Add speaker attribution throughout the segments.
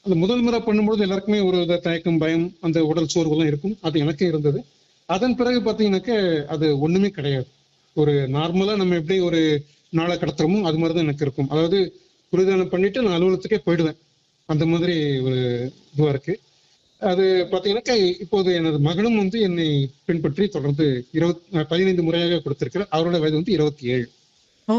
Speaker 1: அந்த முதல் முறை பண்ணும்பொழுது எல்லாருக்குமே ஒரு வித தயக்கம் பயம் அந்த உடல் சோர்வுலாம் இருக்கும் அது எனக்கே இருந்தது அதன் பிறகு பாத்தீங்கன்னாக்க அது ஒண்ணுமே கிடையாது ஒரு நார்மலா நம்ம எப்படி ஒரு நாளை கடத்துறோமோ அது மாதிரி தான் எனக்கு இருக்கும் அதாவது குருதானம் பண்ணிட்டு நான் அலுவலகத்துக்கே போயிடுவேன் அந்த மாதிரி ஒரு இதுவா இருக்கு அது பாத்தீங்கன்னாக்கா இப்போது எனது மகளும் வந்து என்னை பின்பற்றி தொடர்ந்து இருபத்தி பதினைந்து முறையாக கொடுத்திருக்கிறார் அவரோட வயது வந்து இருபத்தி ஏழு
Speaker 2: ஓ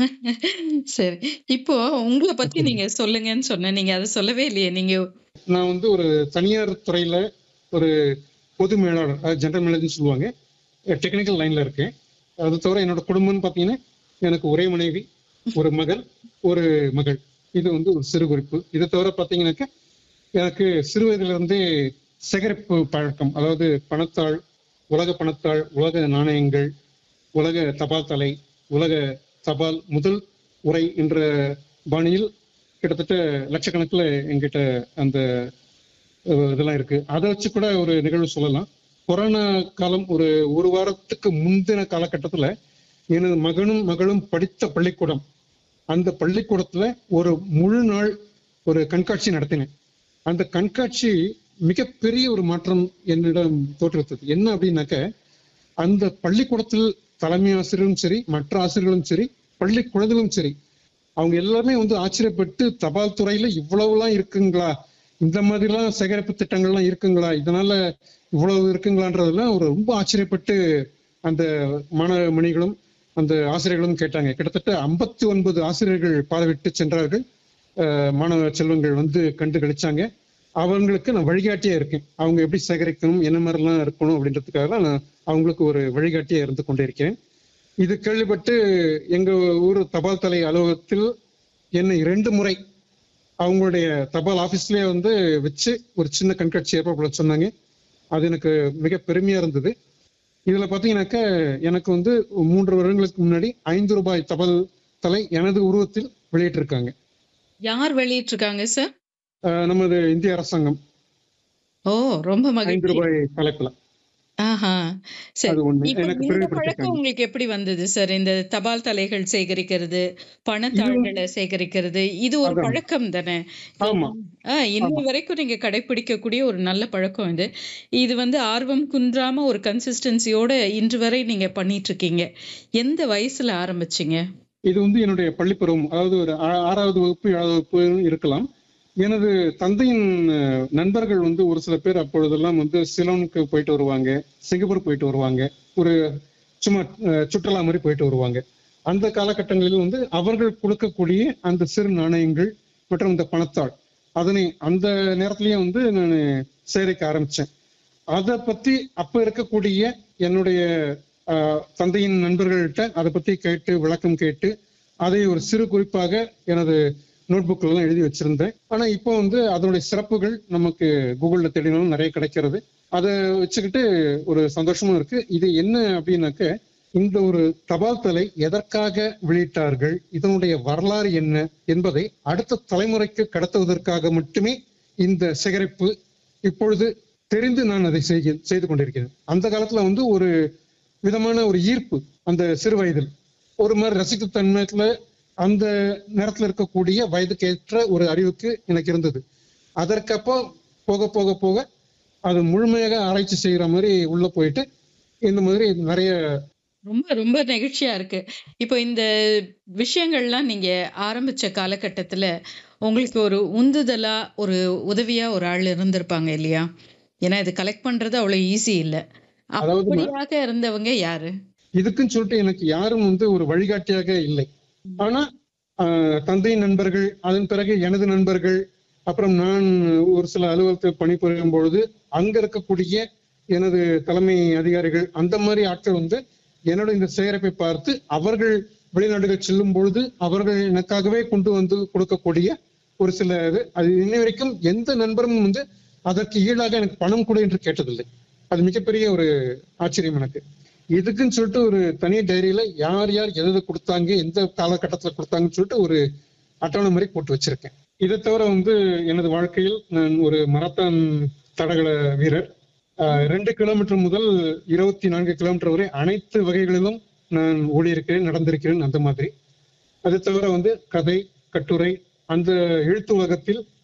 Speaker 2: சரி இப்போ உங்களை பத்தி நீங்க சொல்லுங்கன்னு சொன்னேன் நீங்க அதை சொல்லவே இல்லையே நீங்க
Speaker 1: நான் வந்து ஒரு தனியார் துறையில ஒரு பொது மேலாளர் அதாவது ஜெனரல் மேனேஜர்னு சொல்லுவாங்க டெக்னிக்கல் லைன்ல இருக்கேன் அது தவிர என்னோட குடும்பம்னு பாத்தீங்கன்னா எனக்கு ஒரே மனைவி ஒரு மகன் ஒரு மகள் இது வந்து ஒரு சிறு குறிப்பு இதை தவிர பாத்தீங்கன்னாக்கா எனக்கு சிறு வயதுல இருந்தே சேகரிப்பு பழக்கம் அதாவது பணத்தாள் உலக பணத்தாள் உலக நாணயங்கள் உலக தபால் தலை உலக தபால் முதல் உரை என்ற பாணியில் கிட்டத்தட்ட லட்சக்கணக்கில் எங்கிட்ட அந்த அஹ், இதெல்லாம் இருக்கு அதை வச்சு கூட ஒரு நிகழ்வு சொல்லலாம் கொரோனா காலம் ஒரு ஒரு வாரத்துக்கு முந்தின காலகட்டத்துல எனது மகனும் மகளும் படித்த பள்ளிக்கூடம் அந்த பள்ளிக்கூடத்துல ஒரு முழு நாள் ஒரு கண்காட்சி நடத்தினேன் அந்த கண்காட்சி மிகப்பெரிய ஒரு மாற்றம் என்னிடம் தோற்றுவித்தது என்ன அப்படின்னாக்க அந்த பள்ளிக்கூடத்தில் தலைமை ஆசிரியரும் சரி மற்ற ஆசிரியர்களும் சரி பள்ளி குழந்தைகளும் சரி அவங்க எல்லாருமே வந்து ஆச்சரியப்பட்டு தபால் துறையில இவ்வளவுலாம் இருக்குங்களா இந்த மாதிரிலாம் சேகரிப்பு திட்டங்கள்லாம் இருக்குங்களா இதனால இவ்வளவு இருக்குங்களான்றதெல்லாம் ஒரு ரொம்ப ஆச்சரியப்பட்டு அந்த மாணவ மணிகளும் அந்த ஆசிரியர்களும் கேட்டாங்க கிட்டத்தட்ட ஐம்பத்தி ஒன்பது ஆசிரியர்கள் பார்வையிட்டு சென்றார்கள் அஹ் மாணவ செல்வங்கள் வந்து கண்டு கழிச்சாங்க அவங்களுக்கு நான் வழிகாட்டியா இருக்கேன் அவங்க எப்படி சேகரிக்கணும் என்ன மாதிரிலாம் இருக்கணும் அப்படின்றதுக்காக தான் நான் அவங்களுக்கு ஒரு வழிகாட்டியா இருந்து கொண்டே இருக்கிறேன் இது கேள்விப்பட்டு எங்க ஊர் தபால் தலை அலுவலகத்தில் என்னை இரண்டு முறை அவங்களுடைய தபால் ஆபீஸ்லயே வந்து வச்சு ஒரு சின்ன கண்காட்சி ஏற்பாடு பண்ண சொன்னாங்க அது எனக்கு மிக பெருமையா இருந்தது இதுல பாத்தீங்கன்னாக்க எனக்கு வந்து மூன்று வருடங்களுக்கு முன்னாடி ஐந்து ரூபாய் தபால் தலை எனது உருவத்தில் வெளியிட்டிருக்காங்க
Speaker 2: யார் வெளியிட்டிருக்காங்க சார்
Speaker 1: அஹ் நமது இந்திய அரசாங்கம்
Speaker 2: ஓ ரொம்ப
Speaker 1: ஐந்து
Speaker 2: மகிழ்ச்சி
Speaker 1: ரூபாய் தலைப்புல
Speaker 2: ஆஹா சரி
Speaker 1: அது ஒண்ணு
Speaker 2: இப்போ
Speaker 1: எனக்கு
Speaker 2: இந்த பழக்கம்
Speaker 1: பெருமைப்படுத்திருக்காங்க
Speaker 2: உங்களுக்கு எப்படி வந்தது சார் இந்த தபால் தலைகள் சேகரிக்கிறது பணத்தாள்களை சேகரிக்கிறது இது ஒரு
Speaker 1: அதான்.
Speaker 2: பழக்கம் தானே இது
Speaker 1: ஆமா
Speaker 2: ஆ இன்னை வரைக்கும் நீங்க கடைபிடிக்கக்கூடிய ஒரு நல்ல பழக்கம் இது இது வந்து ஆர்வம் குன்றாம ஒரு கன்சிஸ்டன்சியோட இன்று வரை நீங்க பண்ணிட்டு இருக்கீங்க எந்த வயசுல ஆரம்பிச்சீங்க
Speaker 1: இது வந்து என்னுடைய பள்ளிப்பருவம் அதாவது ஒரு ஆ- ஆறாவது வகுப்பு ஏழாவது வகுப்பு இருக்கலாம் எனது தந்தையின் அஹ், நண்பர்கள் வந்து ஒரு சில பேர் அப்பொழுதெல்லாம் வந்து சிலோனுக்கு போயிட்டு வருவாங்க சிங்கப்பூர் போயிட்டு வருவாங்க ஒரு சும்மா அஹ், சுற்றுலா மாதிரி போயிட்டு வருவாங்க அந்த காலகட்டங்களில் வந்து அவர்கள் கொடுக்கக்கூடிய அந்த சிறு நாணயங்கள் மற்றும் இந்த பணத்தாள் அதனை அந்த நேரத்திலேயே வந்து நான் சேகரிக்க ஆரம்பிச்சேன் அதை பத்தி அப்ப இருக்கக்கூடிய என்னுடைய ஆஹ், தந்தையின் நண்பர்கள்ட்ட அதை பத்தி கேட்டு விளக்கம் கேட்டு அதை ஒரு சிறு குறிப்பாக எனது நோட்புக்ல எல்லாம் எழுதி வச்சிருந்தேன் ஆனா இப்போ வந்து அதனுடைய சிறப்புகள் நமக்கு கூகுள்ல தேடினாலும் நிறைய கிடைக்கிறது அதை வச்சுக்கிட்டு ஒரு சந்தோஷமும் இருக்கு இது என்ன அப்படின்னாக்க இந்த ஒரு தபால் தலை எதற்காக வெளியிட்டார்கள் இதனுடைய வரலாறு என்ன என்பதை அடுத்த தலைமுறைக்கு கடத்துவதற்காக மட்டுமே இந்த சேகரிப்பு இப்பொழுது தெரிந்து நான் அதை செய்க செய்து கொண்டிருக்கிறேன் அந்த காலத்துல வந்து ஒரு விதமான ஒரு ஈர்ப்பு அந்த சிறு வயதில் ஒரு மாதிரி ரசிக்கும் தன்மையில அந்த நேரத்துல இருக்கக்கூடிய வயதுக்கேற்ற ஒரு அறிவுக்கு எனக்கு இருந்தது அதற்கப்போ போக போக போக அது முழுமையாக ஆராய்ச்சி செய்யற மாதிரி உள்ள போயிட்டு இந்த மாதிரி நிறைய
Speaker 2: ரொம்ப ரொம்ப நெகிழ்ச்சியா இருக்கு இப்போ இந்த விஷயங்கள்லாம் நீங்க ஆரம்பிச்ச காலகட்டத்துல உங்களுக்கு ஒரு உந்துதலா ஒரு உதவியா ஒரு ஆள் இருந்திருப்பாங்க இல்லையா ஏன்னா இது கலெக்ட் பண்றது அவ்வளவு ஈஸி இல்ல
Speaker 1: அதாவது ம-
Speaker 2: அப்படியாக இருந்தவங்க யாரு
Speaker 1: இதுக்குன்னு சொல்லிட்டு எனக்கு யாரும் வந்து ஒரு வழிகாட்டியாக இல்லை ஆனா ஆஹ், தந்தையின் நண்பர்கள் அதன் பிறகு எனது நண்பர்கள் அப்புறம் நான் ஒரு சில அலுவலகத்தில் பணிபுரியும் பொழுது அங்க இருக்கக்கூடிய எனது தலைமை அதிகாரிகள் அந்த மாதிரி ஆட்கள் வந்து என்னோட இந்த சேகரிப்பை பார்த்து அவர்கள் வெளிநாடுகள் செல்லும் பொழுது அவர்கள் எனக்காகவே கொண்டு வந்து கொடுக்கக்கூடிய ஒரு சில இது அது இன்ன வரைக்கும் எந்த நண்பரும் வந்து அதற்கு ஈடாக எனக்கு பணம் கொடு என்று கேட்டதில்லை அது மிகப்பெரிய ஒரு ஆச்சரியம் எனக்கு இதுக்குன்னு சொல்லிட்டு ஒரு தனி டைரியில யார் யார் எது எது கொடுத்தாங்க எந்த காலகட்டத்துல கொடுத்தாங்கன்னு சொல்லிட்டு ஒரு அட்டவணை மாதிரி போட்டு வச்சிருக்கேன் இதை தவிர வந்து எனது வாழ்க்கையில் நான் ஒரு மராத்தான் தடகள வீரர் ஆஹ் ரெண்டு கிலோமீட்டர் முதல் இருபத்தி நான்கு கிலோமீட்டர் வரை அனைத்து வகைகளிலும் நான் ஓடியிருக்கிறேன் நடந்திருக்கிறேன் அந்த மாதிரி அது தவிர வந்து கதை கட்டுரை அந்த எழுத்து உலகத்தில்